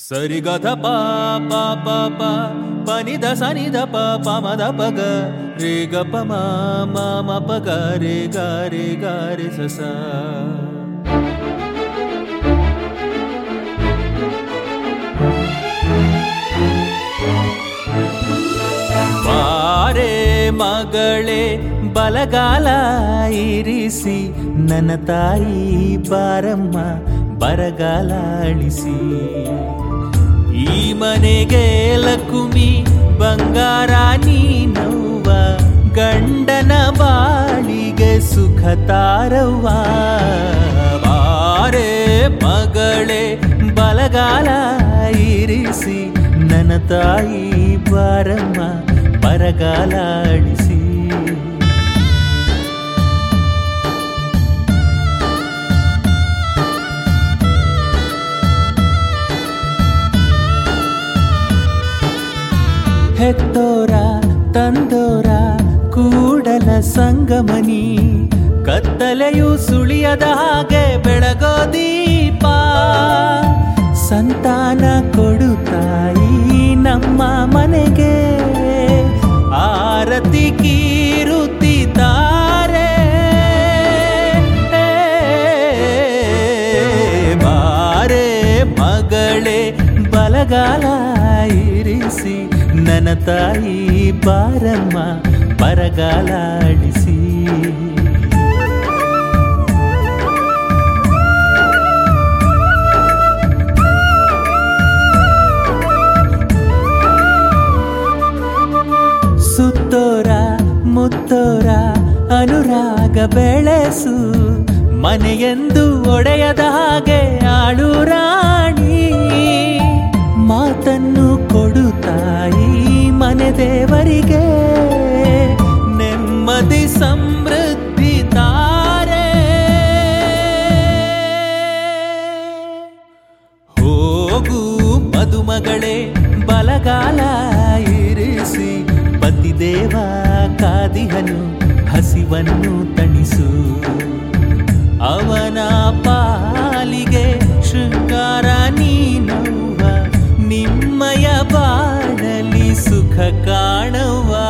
ಸರಿಗದ ಪ ಪ ಪ ಪ ಪನಿದ ಸನಿದ ಪ ಪ ಮದ ಪಗ ರೇ ಗ ಪ ಮ ಮ ಮ ಪ ಗ ರೇ ಗ ರೇ ಗ ರೇ ಸ ಸ ಬಾರೆ ಮಗಳೇ ಬಲಗಾಲ ಇರಿಸಿ ನನ್ನ ತಾಯಿ ಬಾರಮ್ಮ ಬರಗಾಲ ಅಳಿಸಿ ಈ ಮನೆಗೆ ಲಕುಮಿ ಬಂಗಾರ ನೀನವ್ವ ಗಂಡನ ಬಾಳಿಗೆ ಸುಖ ತಾರವ್ವ ಬಾರೆ ಮಗಳೇ ಬಲಗಾಲ ಇರಿಸಿ ನನ್ನ ತಾಯಿ ಬಾರಮ್ಮ ಬರಗಾಲ ಅಳಿಸಿ ಹೆತ್ತೋರ ತಂದೋರ ಕೂಡಲ ಸಂಗಮನಿ ಕತ್ತಲೆಯು ಸುಳಿಯದ ಹಾಗೆ ಬೆಳಗೋ ದೀಪ ಸಂತಾನ ಕೊಡು ತಾಯಿ ನಮ್ಮ ಮನೆಗೆ ಆರತಿ ಕೀರುತ್ತಿದ್ದಾರೆ ಬಾರೆ ಮಗಳೇ ಬಲಗಾಲ ಇರಿಸಿ ನನ್ನ ತಾಯಿ ಬಾರಮ್ಮ ಬರಗಾಲ ಅಳಿಸಿ ಸುತ್ತೋರ ಮುತ್ತೋರ ಅನುರಾಗ ಬೆಳೆಸು ಮನೆಯೆಂದು ಒಡೆಯದ ಹಾಗೆ ಆಳು ರಾಣಿ ಮಾತನ್ನು ಕೊಡು ತಾಯಿ ಮನೆ ದೇವರಿಗೆ ನೆಮ್ಮದಿ ಸಮೃದ್ಧಿ ತಾರೆ ಹೋಗು ಮದುಮಗಳೇ ಬಲಗಾಲ ಇರಿಸಿ ಪತಿದೇವ ಕಾದಿಹನು ಹಸಿವನ್ನು ತಣಿಸು ಅವನ ಪಾಲಿಗೆ ಶೃಂಗಾರ ನೀನವ್ವ ನಿಮ್ಮಯ ಬಾಳಲಿ ಸುಖ ಕಾಣವ್ವ